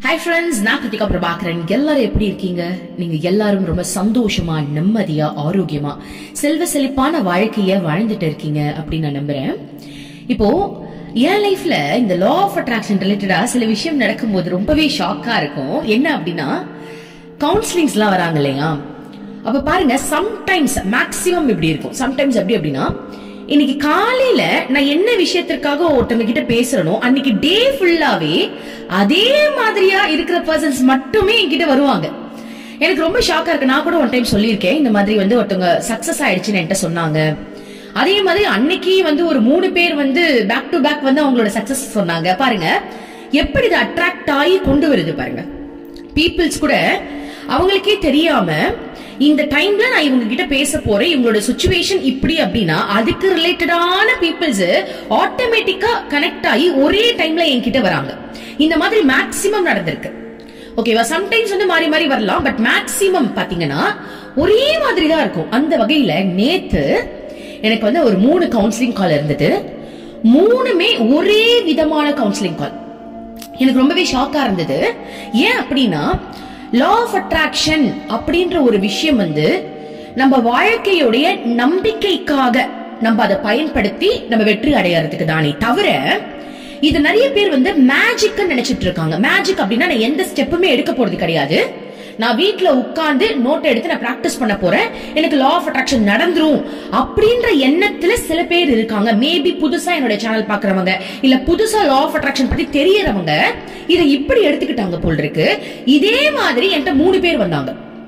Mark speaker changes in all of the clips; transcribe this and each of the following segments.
Speaker 1: hi friends நான் கிருத்திகா பிரபாகரன் எல்லாரும் எப்படி இருக்கீங்க நீங்க எல்லாரும் ரொம்ப சந்தோஷமா நிம்மதியா ஆரோக்கியமா செல்வ செழிப்பான வாழ்க்கைய வாழ்ந்துட்டு இருக்கீங்க அப்படின்னு நான் நம்புறேன் இப்போ என் லைஃப்ல இந்த லா ஆஃப் அட்ராக்ஷன் ரிலேட்டடா சில விஷயம் நடக்கும்போது ரொம்பவே ஷாக்கா இருக்கும் என்ன அப்படின்னா கவுன்சிலிங்ஸ்லாம் வராங்க இல்லையா அப்ப பாருங்க சம்டைம்ஸ் மேக்சிமம் இப்படி இருக்கும் சம்டைம்ஸ் எப்படி அப்படின்னா இன்னைக்கு காலையில நான் என்ன விஷயத்திற்காக ஒருத்தவங்க கிட்ட பேசுறனோ அன்னைக்கு டே ஃபுல்லாவே அதே மாதிரியா இருக்கிற பர்சன்ஸ் மட்டுமே என்கிட்ட வருவாங்க எனக்கு ரொம்ப ஷாக்கா இருக்கு நான் கூட ஒன் டைம் சொல்லியிருக்கேன் இந்த மாதிரி வந்து ஒருத்தவங்க சக்சஸ் ஆயிடுச்சுன்னு என்கிட்ட சொன்னாங்க அதே மாதிரி அன்னைக்கு வந்து ஒரு மூணு பேர் வந்து பேக் டு பேக் வந்து அவங்களோட சக்சஸ் சொன்னாங்க பாருங்க எப்படி இது அட்ராக்ட் ஆகி கொண்டு வருது பாருங்க பீப்புள்ஸ் கூட அவங்களுக்கே தெரியாம இந்த டைம்ல நான் இவங்க கிட்ட பேச போறேன் இவங்களோட சுச்சுவேஷன் இப்படி அப்படின்னா அதுக்கு ரிலேட்டடான பீப்புள்ஸ் ஆட்டோமேட்டிக்கா கனெக்ட் ஆகி ஒரே டைம்ல என்கிட்ட வராங்க இந்த மாதிரி மேக்சிமம் நடந்திருக்கு ஓகேவா சம்டைம்ஸ் வந்து மாறி மாறி வரலாம் பட் மேக்சிமம் பாத்தீங்கன்னா ஒரே மாதிரி தான் இருக்கும் அந்த வகையில நேத்து எனக்கு வந்து ஒரு மூணு கவுன்சிலிங் கால் இருந்தது மூணுமே ஒரே விதமான கவுன்சிலிங் கால் எனக்கு ரொம்பவே ஷாக்கா இருந்தது ஏன் அப்படின்னா லா ஆஃப் அட்ராக்ஷன் அப்படின்ற ஒரு விஷயம் வந்து நம்ம வாழ்க்கையுடைய நம்பிக்கைக்காக நம்ம அதை பயன்படுத்தி நம்ம வெற்றி அடையறதுக்கு தானே தவிர இது நிறைய பேர் வந்து மேஜிக் நினைச்சிட்டு இருக்காங்க மேஜிக் அப்படின்னா நான் எந்த ஸ்டெப்புமே எடுக்க போறது கிடையாது நான் வீட்ல உட்கார்ந்து நோட் எடுத்து நான் பிராக்டிஸ் பண்ண போறேன் எனக்கு லா ஆஃப் அட்ராக்ஷன் நடந்துரும் அப்படின்ற எண்ணத்துல சில பேர் இருக்காங்க மேபி புதுசா என்னோட சேனல் பாக்குறவங்க இல்ல புதுசா லா ஆஃப் அட்ராக்ஷன் பத்தி தெரியறவங்க இதை இப்படி எடுத்துக்கிட்டாங்க போல் இருக்கு இதே மாதிரி என்கிட்ட மூணு பேர் வந்தாங்க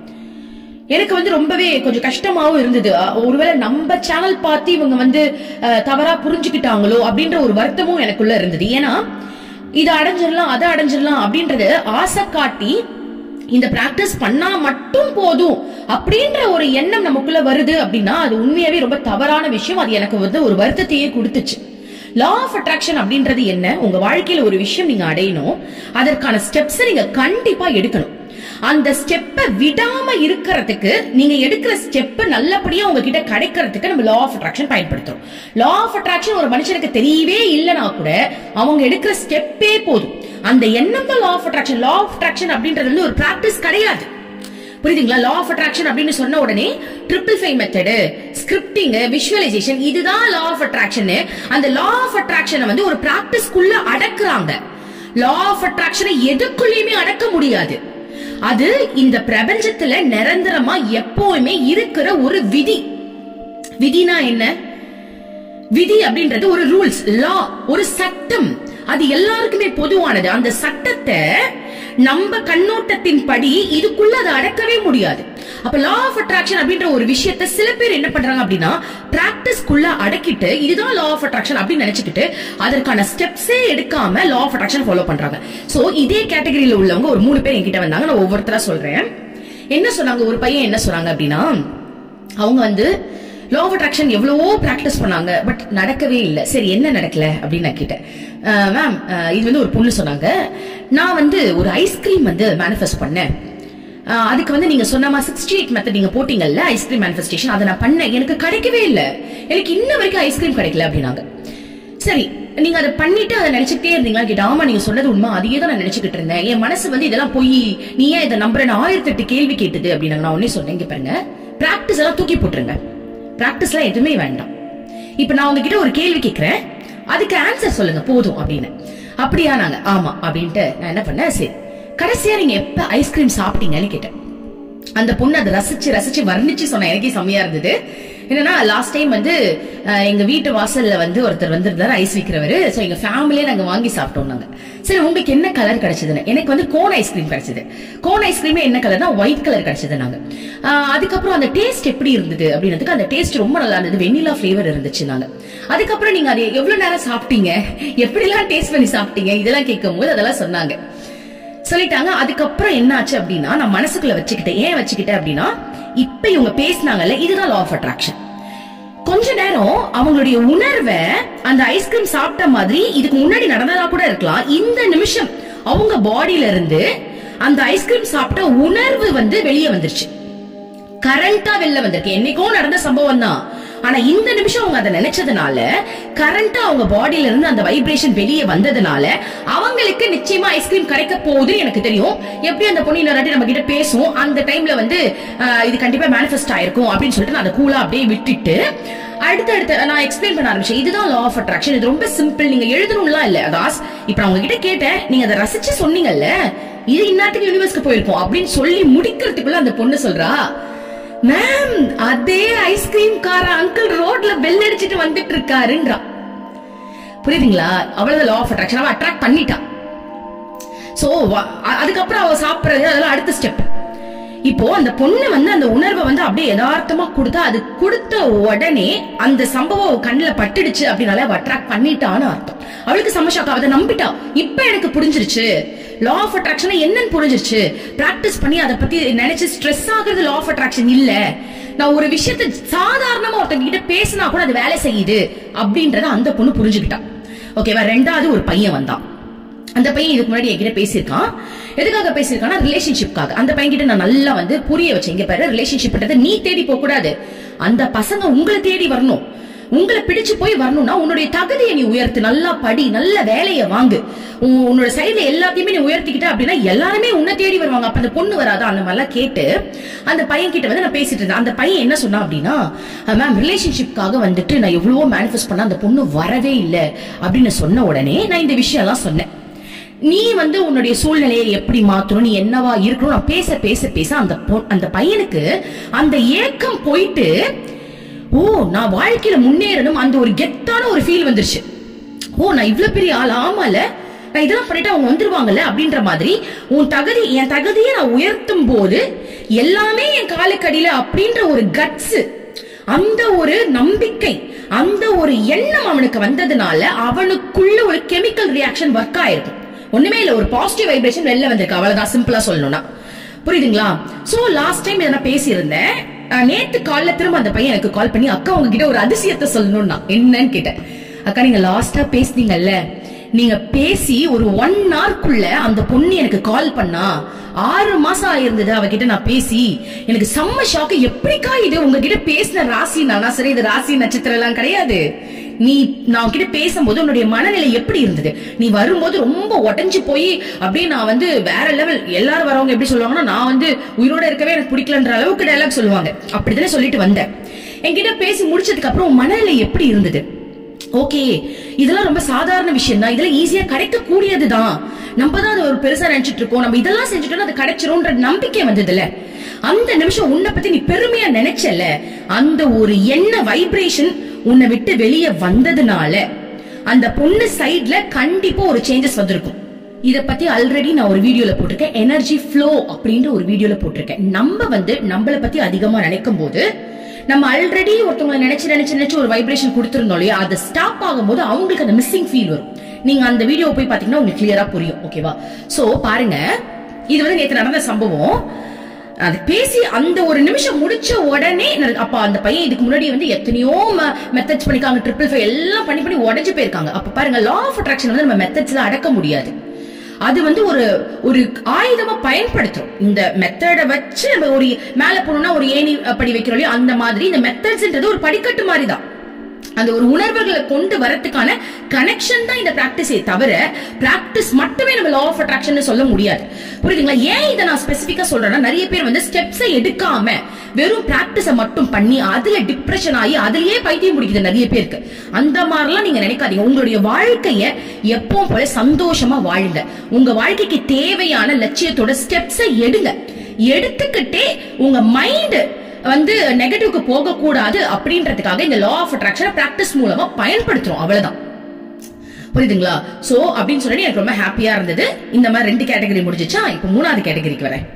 Speaker 1: எனக்கு வந்து ரொம்பவே கொஞ்சம் கஷ்டமாவும் இருந்தது அஹ் ஒருவேளை நம்ம சேனல் பார்த்து இவங்க வந்து அஹ், தவறா புரிஞ்சுக்கிட்டாங்களோ அப்படின்ற ஒரு வருத்தமும் எனக்குள்ள இருந்தது ஏன்னா இதை அடைஞ்சிடலாம் அதை அடைஞ்சிடலாம் அப்படின்றது ஆசை காட்டி இந்த பிராக்டிஸ் பண்ணா மட்டும் போதும் அப்படின்ற ஒரு எண்ணம் நமக்குள்ள வருது அப்படின்னா அது உண்மையாவே ரொம்ப தவறான விஷயம் அது எனக்கு வந்து ஒரு வருத்தத்தையே கொடுத்துச்சு லா ஆஃப் அட்ராக்ஷன் அப்படின்றது என்ன உங்க வாழ்க்கையில ஒரு விஷயம் நீங்க அடையணும் அதற்கான ஸ்டெப்ஸ் நீங்க கண்டிப்பா எடுக்கணும் அந்த ஸ்டெப்பை விடாம இருக்கிறதுக்கு நீங்க எடுக்கிற ஸ்டெப் நல்லபடியா உங்ககிட்ட கிடைக்கிறதுக்கு நம்ம லா ஆஃப் அட்ராக்ஷன் பயன்படுத்துறோம் லா ஆஃப் அட்ராக்ஷன் ஒரு மனுஷனுக்கு தெரியவே இல்லைனா கூட அவங்க எடுக்கிற ஸ்டெப்பே போதும் அந்த எண்ணம் தான் law of attraction law of attraction அப்படின்றது வந்து ஒரு பிராக்டிஸ் கிடையாது புரியுதுங்களா லா ஆஃப் அட்ராக்ஷன் அப்படின்னு சொன்ன உடனே triple five method scripting visualisation இதுதான் லா ஆஃப் அட்ராக்ஷன் அந்த லா ஆஃப் அட்ராக்ஷனை வந்து ஒரு பிராக்டிஸ்க்குள்ள அடக்குறாங்க லா ஆஃப் அட்ராக்ஷனை எதுக்குள்ளயுமே அடக்க முடியாது அது இந்த பிரபஞ்சத்துல நிரந்தரமா எப்பவுமே இருக்கிற ஒரு விதி விதினா என்ன விதி அப்படின்றது ஒரு ரூல்ஸ் லா ஒரு சட்டம் அது எல்லாருக்குமே பொதுவானது அந்த சட்டத்தை நம்ம கண்ணோட்டத்தின் படி இதுக்குள்ள அதை அடக்கவே முடியாது அப்ப லா ஆஃப் அட்ராக்ஷன் அப்படின்ற ஒரு விஷயத்த சில பேர் என்ன பண்றாங்க அப்படின்னா பிராக்டிஸ்க்குள்ள அடக்கிட்டு இதுதான் லா ஆஃப் அட்ராக்ஷன் அப்படின்னு நினைச்சுக்கிட்டு அதற்கான ஸ்டெப்ஸே எடுக்காம லா ஆஃப் அட்ராக்ஷன் ஃபாலோ பண்றாங்க சோ இதே கேட்டகரியில உள்ளவங்க ஒரு மூணு பேர் என்கிட்ட வந்தாங்க நான் ஒவ்வொருத்தரா சொல்றேன் என்ன சொன்னாங்க ஒரு பையன் என்ன சொன்னாங்க அப்படின்னா அவங்க வந்து லா ஆஃப் அட்ராக்ஷன் எவ்வளவோ பிராக்டிஸ் பண்ணாங்க பட் நடக்கவே இல்லை சரி என்ன நடக்கல அப்படின்னு நான் கேட்டேன் மேம் இது வந்து ஒரு பொண்ணு சொன்னாங்க நான் வந்து ஒரு ஐஸ்கிரீம் வந்து மேனிஃபெஸ்ட் பண்ணேன் அஹ், அதுக்கு வந்து நீங்க சொன்ன மாதிரி சிக்ஸ்டி எயிட் மெத்தட் நீங்க போட்டீங்கல்ல ஐஸ்கிரீம் மேனிஃபெஸ்டேஷன் அதை நான் பண்ணேன் எனக்கு கிடைக்கவே இல்லை எனக்கு இன்ன வரைக்கும் ஐஸ்கிரீம் கிடைக்கல அப்படின்னாங்க சரி நீங்க அதை பண்ணிட்டு அதை நினைச்சுக்கிட்டே இருந்தீங்களா கேட்டா ஆமா நீங்க சொன்னது உண்மை அதையே தான் நான் நினைச்சுக்கிட்டு இருந்தேன் என் மனசு வந்து இதெல்லாம் போய் நீ ஏன் இதை நம்புறேன் ஆயிரத்தி எட்டு கேள்வி கேட்டது அப்படின்னாங்க நான் உடனே சொன்னேன் இங்க பாருங்க பிராக்டிஸ் எல்லாம் தூக்கி போட்டுருங்க பிராக்டிஸ்லாம் எதுவுமே வேண்டாம் இப்ப நான் உங்ககிட்ட ஒரு கேள்வி கேட்கிறேன் அதுக்கு ஆன்சர் சொல்லுங்க போதும் அப்படின்னு அப்படியா நாங்க ஆமா அப்படின்ட்டு நான் என்ன பண்ணேன் சரி கடைசியா நீங்க எப்ப ஐஸ்கிரீம் சாப்பிட்டீங்கன்னு கேட்டேன் அந்த பொண்ணு அதை ரசிச்சு ரசிச்சு வர்ணிச்சு சொன்ன எனக்கே செம்மையா இருந்தது என்னன்னா லாஸ்ட் டைம் வந்து அஹ், எங்க வீட்டு வாசல்ல வந்து ஒருத்தர் வந்திருந்தாரு ஐஸ் விக்கிறவரு சோ எங்க ஃபேமிலியே நாங்க வாங்கி சாப்பிட்டோம் நாங்க சரி உங்களுக்கு என்ன கலர் கிடைச்சதுன்னு எனக்கு வந்து கோன் ஐஸ்கிரீம் கிடைச்சது கோன் ஐஸ்கிரீமே என்ன கலர்னா ஒயிட் கலர் கிடைச்சது நாங்க அஹ், அதுக்கப்புறம் அந்த டேஸ்ட் எப்படி இருந்தது அப்படின்றதுக்கு அந்த டேஸ்ட் ரொம்ப நல்லா இருந்தது வெண்ணிலா ஃபிளேவர் இருந்துச்சு நாங்க அதுக்கப்புறம் நீங்க அதை எவ்வளவு நேரம் சாப்பிட்டீங்க எப்படிலாம் டேஸ்ட் பண்ணி சாப்பிட்டீங்க இதெல்லாம் கேட்கும்போது அதெல்லாம் சொன்னாங்க சொல்லிட்டாங்க அதுக்கப்புறம் என்ன ஆச்சு அப்படின்னா நான் மனசுக்குள்ள வச்சுக்கிட்டேன் ஏன் வச்சுக்கிட்டேன் அப்படின்னா இப்ப இவங்க பேசினாங்கல்ல இதுதான் லா ஆஃப் அட்ராக்ஷன் கொஞ்ச நேரம் அவங்களுடைய உணர்வை அந்த ஐஸ்கிரீம் சாப்பிட்ட மாதிரி இதுக்கு முன்னாடி நடந்ததா கூட இருக்கலாம் இந்த நிமிஷம் அவங்க பாடியில இருந்து அந்த ஐஸ்கிரீம் சாப்பிட்ட உணர்வு வந்து வெளியே வந்துருச்சு கரண்டா வெளில வந்திருக்கு என்னைக்கோ நடந்த சம்பவம் தான் ஆனா இந்த நிமிஷம் அவங்க அதை நினைச்சதுனால கரண்டா அவங்க பாடியில இருந்து அந்த வைப்ரேஷன் வெளியே வந்ததுனால அவங்களுக்கு நிச்சயமா ஐஸ்கிரீம் கிடைக்க போகுதுன்னு எனக்கு தெரியும் எப்படி அந்த பொண்ணு இன்னொரு வாட்டி நம்ம கிட்ட பேசும் அந்த டைம்ல வந்து ஆஹ், இது கண்டிப்பா மேனிஃபெஸ்ட் ஆயிருக்கும் அப்படின்னு சொல்லிட்டு நான் அதை கூலா அப்படியே விட்டுட்டு அடுத்தடுத்து நான் எக்ஸ்பிளைன் பண்ண ஆரம்பிச்சேன் இதுதான் லா ஆஃப் அட்ராக்ஷன் இது ரொம்ப சிம்பிள் நீங்க எழுதணும்லாம் இல்ல அதாஸ் இப்ப நான் உங்ககிட்ட கேட்டேன் நீங்க அதை ரசிச்சு சொன்னீங்கல்ல இது இந்நாட்டுக்கு யூனிவர்ஸ்க்கு போயிருக்கும் அப்படின்னு சொல்லி முடிக்கிறதுக்குள்ள அந்த பொண்ணு சொல்றா மேம் அதே ஐஸ்கிரீம் கார அங்கிள் ரோட்ல பெல் அடிச்சிட்டு வந்துட்டு இருக்காருன்றா புரியுதுங்களா அவ்வளவு லா ஆஃப் அட்ராக்ஷன் அவ அட்ராக்ட் பண்ணிட்டா சோ அதுக்கப்புறம் அவ சாப்பிடுறது அதெல்லாம் அடுத்த ஸ்டெப் இப்போ அந்த பொண்ணு வந்து அந்த உணர்வை வந்து அப்படியே யதார்த்தமா கொடுத்தா அது கொடுத்த உடனே அந்த சம்பவம் அவ கண்ணுல பட்டுடுச்சு அப்படின்னால அவ அட்ராக்ட் பண்ணிட்டான்னு அர்த்தம் அவளுக்கு சமஷாக்கா அதை நம்பிட்டா இப்ப எனக்கு புரிஞ்சிருச்சு லா ஆஃப் அட்ராக்ஷன் என்னன்னு புரிஞ்சிருச்சு பிராக்டிஸ் பண்ணி அதை பத்தி நினைச்சு ஸ்ட்ரெஸ் ஆகுறது லா ஆஃப் அட்ராக்ஷன் இல்ல நான் ஒரு விஷயத்த சாதாரணமா ஒருத்தங்க கிட்ட பேசினா கூட அது வேலை செய்யுது அப்படின்றத அந்த பொண்ணு புரிஞ்சுக்கிட்டா ஓகேவா ரெண்டாவது ஒரு பையன் வந்தான் அந்த பையன் இதுக்கு முன்னாடி என்கிட்ட பேசியிருக்கான் எதுக்காக பேசியிருக்கான்னா ரிலேஷன்ஷிப்காக அந்த பையன் கிட்ட நான் நல்லா வந்து புரிய வச்சேன் இங்க பாரு ரிலேஷன்ஷிப்ன்றதை நீ தேடி போக கூடாது அந்த பசங்க உங்களை தேடி வரணும் உங்களை பிடிச்சு போய் வரணும்னா உன்னுடைய தகுதியை நீ உயர்த்து நல்லா படி நல்ல வேலையை வாங்கு உன் உன்னோட சைடுல எல்லாத்தையுமே நீ உயர்த்திக்கிட்ட அப்படின்னா எல்லாருமே உன்னை தேடி வருவாங்க அப்ப அந்த பொண்ணு வராதா அந்த மாதிரிலாம் கேட்டு அந்த பையன் கிட்ட வந்து நான் பேசிட்டு இருந்தேன் அந்த பையன் என்ன சொன்னா அப்படின்னா மேம் ரிலேஷன்ஷிப்காக வந்துட்டு நான் எவ்வளவோ மேனிஃபெஸ்ட் பண்ண அந்த பொண்ணு வரவே இல்லை அப்படின்னு சொன்ன உடனே நான் இந்த விஷயம் எல்லாம் சொன்னேன் நீ வந்து உன்னுடைய சூழ்நிலையை எப்படி மாத்தணும் நீ என்னவா இருக்கணும் நான் பேச பேச பேச அந்த பொ- அந்த பையனுக்கு அந்த ஏக்கம் போயிட்டு ஓ நான் வாழ்க்கையில முன்னேறணும் அந்த ஒரு கெத்தான ஒரு ஃபீல் வந்துருச்சு ஓ நான் இவ்ளோ பெரிய ஆள் ஆமால நான் இதெல்லாம் பண்ணிட்டு அவங்க வந்துருவாங்கல்ல அப்படின்ற மாதிரி உன் தகுதி என் தகுதியை நான் உயர்த்தும் போது எல்லாமே என் காலுக்கடியில அப்படின்ற ஒரு கட்ஸ் அந்த ஒரு நம்பிக்கை அந்த ஒரு எண்ணம் அவனுக்கு வந்ததுனால அவனுக்குள்ள ஒரு கெமிக்கல் ரியாக்ஷன் ஒர்க் ஆயிருக்கும் ஒண்ணுமே இல்ல ஒரு பாசிட்டிவ் வைப்ரேஷன் வெளில வந்திருக்கு அவ்வளவுதான் சிம்பிளா சொல்லணும்னா புரியுதுங்களா சோ லாஸ்ட் டைம் இதை நான் பேசியிருந்தேன் அஹ் நேத்து காலைல திரும்ப அந்த பையன் எனக்கு கால் பண்ணி அக்கா உங்ககிட்ட ஒரு அதிசயத்தை சொல்லணும்னா என்னன்னு கேட்டேன் அக்கா நீங்க லாஸ்டா பேசுனீங்கல்ல நீங்க பேசி ஒரு ஒன் ஹவர்க்குள்ள அந்த பொண்ணு எனக்கு கால் பண்ணா ஆறு மாசம் ஆயிருந்தது அவகிட்ட நான் பேசி எனக்கு செம்ம ஷாக்கு எப்படிக்கா இது உங்ககிட்ட பேசின ராசி நானா சரி இது ராசி நட்சத்திரம் எல்லாம் கிடையாது நீ நான் உன்கிட்ட பேசும்போது உன்னுடைய மனநிலை எப்படி இருந்தது நீ வரும்போது ரொம்ப உடைஞ்சு போய் அப்படியே நான் வந்து வேற லெவல் எல்லாரும் வரவங்க எப்படி சொல்லுவாங்கன்னா நான் வந்து உயிரோட இருக்கவே எனக்கு பிடிக்கலன்ற அளவுக்கு டயலாக் சொல்லுவாங்க அப்படிதானே சொல்லிட்டு வந்தேன் என்கிட்ட பேசி முடிச்சதுக்கு அப்புறம் உன் மனநிலை எப்படி இருந்தது ஓகே இதெல்லாம் ரொம்ப சாதாரண விஷயம் தான் இதெல்லாம் ஈஸியா கிடைக்க கூடியதுதான் நம்ம தான் அதை ஒரு பெருசா நினைச்சிட்டு இருக்கோம் நம்ம இதெல்லாம் செஞ்சுட்டோம்னா அது கிடைச்சிரும்ன்ற நம்பிக்கை வந்ததுல அந்த நிமிஷம் உன்னை பத்தி நீ பெருமையா நினைச்சல அந்த ஒரு எண்ண வைப்ரேஷன் உன்னை விட்டு வெளியே வந்ததுனால அந்த பொண்ணு சைடுல கண்டிப்பா ஒரு சேஞ்சஸ் வந்திருக்கும் இத பத்தி ஆல்ரெடி நான் ஒரு வீடியோல போட்டிருக்கேன் எனர்ஜி ஃப்ளோ அப்படின்ற ஒரு வீடியோல போட்டிருக்கேன் நம்ம வந்து நம்மள பத்தி அதிகமா நினைக்கும் போது நம்ம ஆல்ரெடி ஒருத்தவங்களை நினைச்சு நினைச்சு நினைச்சு ஒரு வைப்ரேஷன் கொடுத்திருந்தோம் இல்லையா அது ஸ்டாப் ஆகும்போது அவங்களுக்கு அந்த மிஸ்ஸிங் ஃபீல் வரும் நீங்க அந்த வீடியோ போய் பாத்தீங்கன்னா உங்களுக்கு கிளியரா புரியும் ஓகேவா சோ பாருங்க இது வந்து நேத்து நடந்த சம்பவம் அது பேசி அந்த ஒரு நிமிஷம் முடிச்ச உடனே நான் அப்ப அந்த பையன் இதுக்கு முன்னாடி வந்து எத்தனையோ மெத்தட்ஸ் பண்ணிருக்காங்க ட்ரிபிள் ஃபைவ் எல்லாம் பண்ணி பண்ணி உடைஞ்சு போயிருக்காங்க அப்ப பாருங்க லா ஆஃப் அட்ராக்ஷன் வந்து நம்ம மெத்தட்ஸ்ல அடக்க முடியாது அது வந்து ஒரு ஒரு ஆயுதமா பயன்படுத்துறோம் இந்த மெத்தட வச்சு நம்ம ஒரு மேல போனோம்னா ஒரு ஏணி அஹ், படி வைக்கிறோம் இல்லையா அந்த மாதிரி இந்த மெத்தட்ஸ்ன்றது ஒரு படிக்கட்டு மாதிரி தான் அந்த ஒரு உணர்வுகளை கொண்டு வரதுக்கான கனெக்ஷன் தான் இந்த பிராக்டிஸே தவிர பிராக்டிஸ் மட்டுமே நம்ம லா ஆஃப் அட்ராக்ஷன் சொல்ல முடியாது புரியுதுங்களா ஏன் இதை நான் ஸ்பெசிபிக்கா சொல்றேன்னா நிறைய பேர் வந்து ஸ்டெப்ஸை எடுக்காம வெறும் பிராக்டிஸ மட்டும் பண்ணி அதுல டிப்ரெஷன் ஆகி அதுலயே பைத்தியம் முடிக்குது நிறைய பேருக்கு அந்த மாதிரிலாம் நீங்க நினைக்காதீங்க உங்களுடைய வாழ்க்கைய எப்பவும் போல சந்தோஷமா வாழுங்க உங்க வாழ்க்கைக்கு தேவையான லட்சியத்தோட ஸ்டெப்ஸை எடுங்க எடுத்துக்கிட்டே உங்க மைண்ட் வந்து நெகட்டிவ்க்கு போக கூடாது அப்படின்றதுக்காக இந்த லா ஆஃப் அட்ராக்ஷன் பிராக்டிஸ் மூலமா பயன்படுத்துறோம் அவ்வளவுதான் புரியுதுங்களா சோ அப்படின்னு சொல்லி எனக்கு ரொம்ப ஹாப்பியா இருந்தது இந்த மாதிரி ரெண்டு கேட்டகரி முடிஞ்சிச்சா இப்போ மூணாவது கேட்டகரிக்கு வரேன்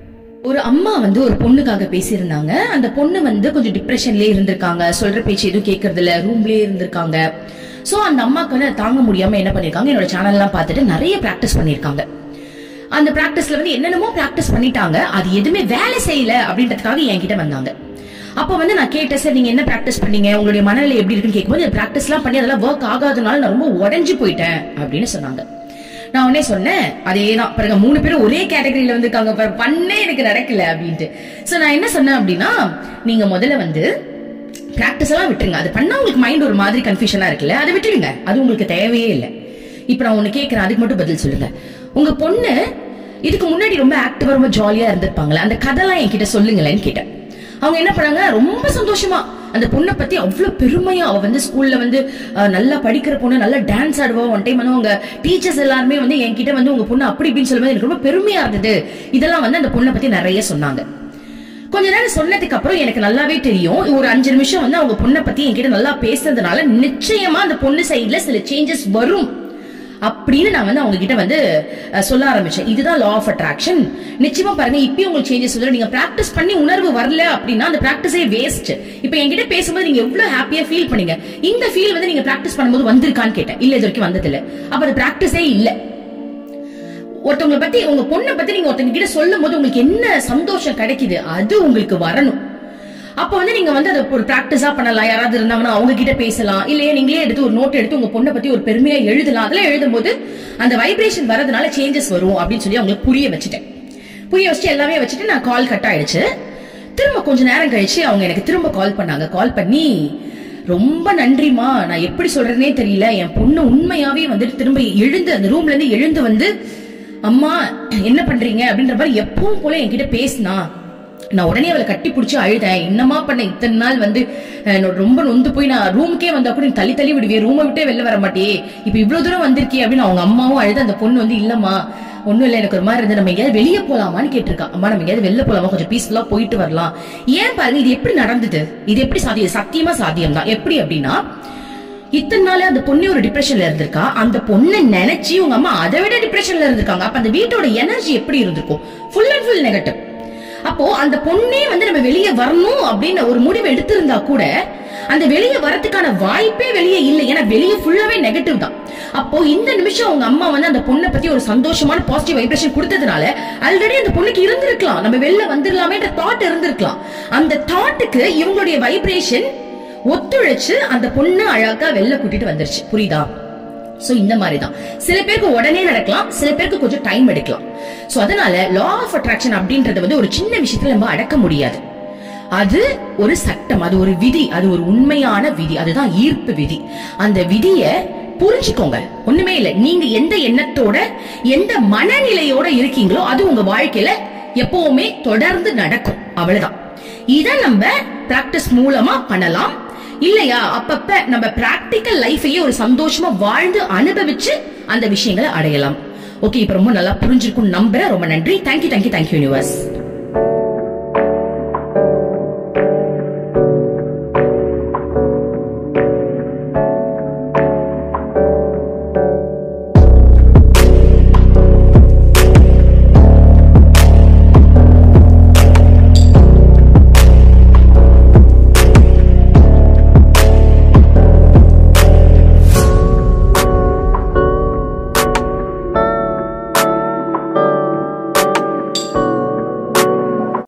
Speaker 1: ஒரு அம்மா வந்து ஒரு பொண்ணுக்காக பேசியிருந்தாங்க அந்த பொண்ணு வந்து கொஞ்சம் டிப்ரெஷன்லயே இருந்திருக்காங்க சொல்ற பேச்சு எதுவும் கேட்கறது இல்ல ரூம்லயே இருந்திருக்காங்க சோ அந்த அம்மாக்கு வந்து அதை தாங்க முடியாம என்ன பண்ணிருக்காங்க என்னோட சேனல் எல்லாம் பார்த்துட்டு நிறைய பிராக்டிஸ் பண்ணிருக்காங்க அந்த பிராக்டிஸ்ல வந்து என்னென்னமோ பிராக்டிஸ் பண்ணிட்டாங்க அது எதுவுமே வேலை செய்யல அப்படின்றதுக்காக என்கிட்ட வந்தாங்க அப்ப வந்து நான் கேட்டேன் சார் நீங்க என்ன பிராக்டிஸ் பண்ணீங்க உங்களுடைய மனநிலை எப்படி இருக்குன்னு கேட்கும்போது பிராக்டிஸ் எல்லாம் பண்ணி அதெல்லாம் ஒர்க் ஆகாதனால நான் ரொம்ப உடைஞ்சு போயிட்டேன் அப்படின்னு சொன்னாங்க நான் உடனே சொன்னேன் அதேதான் பாருங்க மூணு பேரும் ஒரே கேட்டகரியில வந்திருக்காங்க பாரு பண்ணே எனக்கு நடக்கல அப்படின்ட்டு சோ நான் என்ன சொன்னேன் அப்படின்னா நீங்க முதல்ல வந்து பிராக்டிஸ் எல்லாம் விட்டுருங்க அது பண்ணா உங்களுக்கு மைண்ட் ஒரு மாதிரி கன்ஃபியூஷனா இருக்குல்ல அதை விட்டுடுங்க அது உங்களுக்கு தேவையே இல்லை இப்ப நான் ஒண்ணு கேட்கறேன் அதுக்கு மட்டும் பதில் சொல்லுங்க உங்க பொண்ணு இதுக்கு முன்னாடி ரொம்ப ஆக்டிவா ரொம்ப ஜாலியா இருந்திருப்பாங்களே அந்த கதைலாம் என்கிட்ட சொல்லுங்களேன்னு கேட்டேன் அவங்க என்ன பண்ணாங்க ரொம்ப சந்தோஷமா அந்த பொண்ணை பத்தி அவ்வளவு பெருமையா அவ வந்து ஸ்கூல்ல வந்து அஹ், நல்லா படிக்கிற பொண்ணு நல்லா டான்ஸ் ஆடுவா ஒன் டைம் வந்து அவங்க டீச்சர்ஸ் எல்லாருமே வந்து என்கிட்ட வந்து உங்க பொண்ணு அப்படி இப்படின்னு சொல்லும்போது எனக்கு ரொம்ப பெருமையா இருந்தது இதெல்லாம் வந்து அந்த பொண்ணை பத்தி நிறைய சொன்னாங்க கொஞ்ச நேரம் சொன்னதுக்கு அப்புறம் எனக்கு நல்லாவே தெரியும் ஒரு அஞ்சு நிமிஷம் வந்து அவங்க பொண்ணை பத்தி என்கிட்ட நல்லா பேசுனதுனால நிச்சயமா அந்த பொண்ணு சைடுல சில சேஞ்சஸ் வரும் அப்படின்னு நான் வந்து அவங்க கிட்ட வந்து அஹ், சொல்ல ஆரம்பிச்சேன் இதுதான் லா ஆஃப் அட்ராக்ஷன் நிச்சயமா பாருங்க இப்பயும் உங்களுக்கு சேஞ்சஸ் வந்து நீங்க பிராக்டிஸ் பண்ணி உணர்வு வரல அப்படின்னா அந்த பிராக்டிஸே வேஸ்ட் இப்போ என்கிட்ட பேசும்போது நீங்க எவ்வளவு ஹாப்பியா ஃபீல் பண்ணீங்க இந்த ஃபீல் வந்து நீங்க பிராக்டிஸ் பண்ணும்போது வந்திருக்கான்னு கேட்டேன் இல்ல இது வரைக்கும் வந்தது இல்ல அப்ப அது பிராக்டிஸே இல்ல ஒருத்தவங்களை பத்தி உங்க பொண்ணை பத்தி நீங்க ஒருத்தங்க கிட்ட சொல்லும் போது உங்களுக்கு என்ன சந்தோஷம் கிடைக்குது அது உங்களுக்கு வரணும் அப்ப வந்து நீங்க வந்து அதை ஒரு பிராக்டிஸா பண்ணலாம் யாராவது இருந்தாங்கன்னா அவங்க கிட்ட பேசலாம் இல்லையா நீங்களே எடுத்து ஒரு நோட் எடுத்து உங்க பொண்ணை பத்தி ஒரு பெருமையா எழுதலாம் அதெல்லாம் எழுதும் போது அந்த வைப்ரேஷன் வரதுனால சேஞ்சஸ் வரும் அப்படின்னு சொல்லி அவங்களுக்கு புரிய வச்சுட்டேன் புரிய வச்சுட்டு எல்லாமே வச்சுட்டு நான் கால் கட் ஆயிடுச்சு திரும்ப கொஞ்ச நேரம் கழிச்சு அவங்க எனக்கு திரும்ப கால் பண்ணாங்க கால் பண்ணி ரொம்ப நன்றிமா நான் எப்படி சொல்றதுனே தெரியல என் பொண்ணு உண்மையாவே வந்துட்டு திரும்ப எழுந்து அந்த ரூம்ல இருந்து எழுந்து வந்து அம்மா என்ன பண்றீங்க அப்படின்ற மாதிரி எப்பவும் போல என்கிட்ட பேசினா நான் உடனே அவளை கட்டி பிடிச்சி அழுதேன் என்னமா பண்ண இத்தனை நாள் வந்து அஹ், நான் ரொம்ப நொந்து போய் நான் ரூமுக்கே வந்தா கூட நீ தள்ளி தள்ளி விடுவியே ரூமை விட்டே வெளில வர மாட்டியே இப்ப இவ்வளவு தூரம் வந்திருக்கே அப்படின்னு அவங்க அம்மாவும் அழுது அந்த பொண்ணு வந்து இல்லம்மா ஒண்ணும் இல்ல எனக்கு ஒரு மாதிரி இருந்து நம்ம எங்கேயாவது வெளியே போலாமான்னு கேட்டிருக்கா அம்மா நம்ம எங்கேயாவது வெளில போலாமா கொஞ்சம் பீஸ்ஃபுல்லா போயிட்டு வரலாம் ஏன் பாருங்க இது எப்படி நடந்தது இது எப்படி சாத்தியம் சத்தியமா சாத்தியம் தான் எப்படி அப்படின்னா இத்தனை நாள் அந்த பொண்ணு ஒரு டிப்ரெஷன்ல இருந்திருக்கா அந்த பொண்ணை நினைச்சு உங்க அம்மா அதை விட டிப்ரெஷன்ல இருந்திருக்காங்க அப்ப அந்த வீட்டோட எனர்ஜி எப்படி இருந்திருக்கும் ஃபுல் அண்ட் ஃபுல் நெகட்டிவ் அப்போ அந்த பொண்ணே வந்து நம்ம வெளியே வரணும் அப்படின்னு ஒரு முடிவு எடுத்திருந்தா கூட அந்த வெளியே வரதுக்கான வாய்ப்பே வெளியே இல்லை ஏன்னா வெளியே ஃபுல்லாவே நெகட்டிவ் தான் அப்போ இந்த நிமிஷம் அவங்க அம்மா வந்து அந்த பொண்ணை பத்தி ஒரு சந்தோஷமான பாசிட்டிவ் வைப்ரேஷன் கொடுத்ததுனால ஆல்ரெடி அந்த பொண்ணுக்கு இருந்திருக்கலாம் நம்ம வெளில வந்துடலாமேன்ற தாட் இருந்திருக்கலாம் அந்த தாட்டுக்கு இவங்களுடைய வைப்ரேஷன் ஒத்துழைச்சு அந்த பொண்ணு அழகா வெளில கூட்டிட்டு வந்துருச்சு புரியுதா சோ இந்த மாதிரி தான் சில பேருக்கு உடனே நடக்கலாம் சில பேருக்கு கொஞ்சம் டைம் எடுக்கலாம் சோ அதனால லா ஆஃப் அட்ராக்ஷன் அப்படின்றது வந்து ஒரு சின்ன விஷயத்துல நம்ம அடக்க முடியாது அது ஒரு சட்டம் அது ஒரு விதி அது ஒரு உண்மையான விதி அதுதான் ஈர்ப்பு விதி அந்த விதிய புரிஞ்சுக்கோங்க ஒண்ணுமே இல்ல நீங்க எந்த எண்ணத்தோட எந்த மனநிலையோட இருக்கீங்களோ அது உங்க வாழ்க்கையில எப்பவுமே தொடர்ந்து நடக்கும் அவ்வளவுதான் இத நம்ம பிராக்டிஸ் மூலமா பண்ணலாம் இல்லையா அப்பப்ப நம்ம பிராக்டிக்கல் லைஃபையே ஒரு சந்தோஷமா வாழ்ந்து அனுபவிச்சு அந்த விஷயங்களை அடையலாம் ஓகே இப்ப ரொம்ப நல்லா புரிஞ்சிருக்கும் நம்புறேன் ரொம்ப நன்றி தேங்க்யூ தேங்க்யூ தேங்க்யூ யூனிவர்ஸ்